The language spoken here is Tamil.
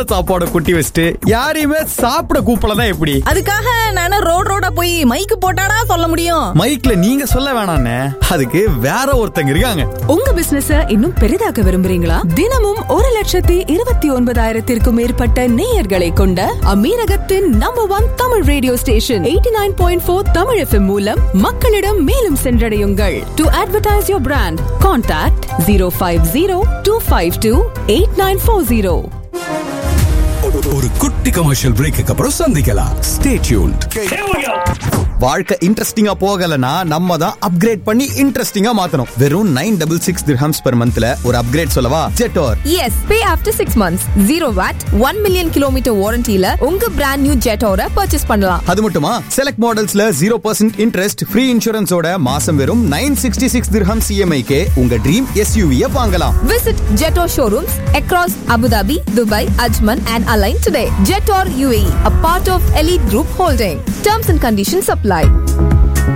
சாப்பாட கொட்டி வச்சுட்டு யாரையுமே சாப்பிட கூப்பிடலாம் எப்படி அதுக்காக நானே ரோட் ரோடா போய் மைக்கு போட்டாடா சொல்ல முடியும் மைக்ல நீங்க சொல்ல வேணாண்ணே அதுக்கு வேற ஒருத்தங்க இருக்காங்க உங்க பிசினஸ இன்னும் பெரிதாக்க விரும்புறீங்களா தினமும் ஒரு லட்சத்தி இருபத்தி ஒன்பதாயிரத்திற்கும் மேற்பட்ட நேயர்களை கொண்ட அமீரகத்தின் number one Tamil radio station eighty nine point four Tamil FM மூலம் மக்களிடம் மேலும் சென்றடையுங்கள் to advertise your brand contact zero five zero two five two eight nine four zero ஒரு குட்டி கமர்ஷியல் பிரேக்கு அப்புறம் சந்திக்கலாம் ஸ்டே டியூன்ட் வாழ்க்கை இன்ட்ரெஸ்டிங்கா போகலனா நம்ம தான் அப்கிரேட் பண்ணி இன்ட்ரெஸ்டிங்கா மாத்தணும் வெறும் nine double six dirhams per monthல ஒரு அப்கிரேட் சொல்லவா Jetour S pay after six months zero VAT one million kilometre வாரண்டியில உங்க பிராண்ட் நியூ ஜெட்டோர பர்ச்சேஸ் பண்ணலாம் அது மட்டுமா செலக்ட் மாடல்ஸ்ல ஜீரோ பர்சன்ட் இன்ட்ரெஸ்ட் ஃப்ரீ இன்சூரன்ஸோட மாசம் வெறும் நைன் சிக்ஸ்டி சிக்ஸ் திர்ஹம் சிஎம்ஐக்கே உங்க ட்ரீம் எஸ்யூவிய வாங்கலாம் Visit Jetor showrooms across Abu Dhabi, Dubai, Ajman, and Align today. Jetor UAE, a part of Elite Group Holding. Terms and conditions apply.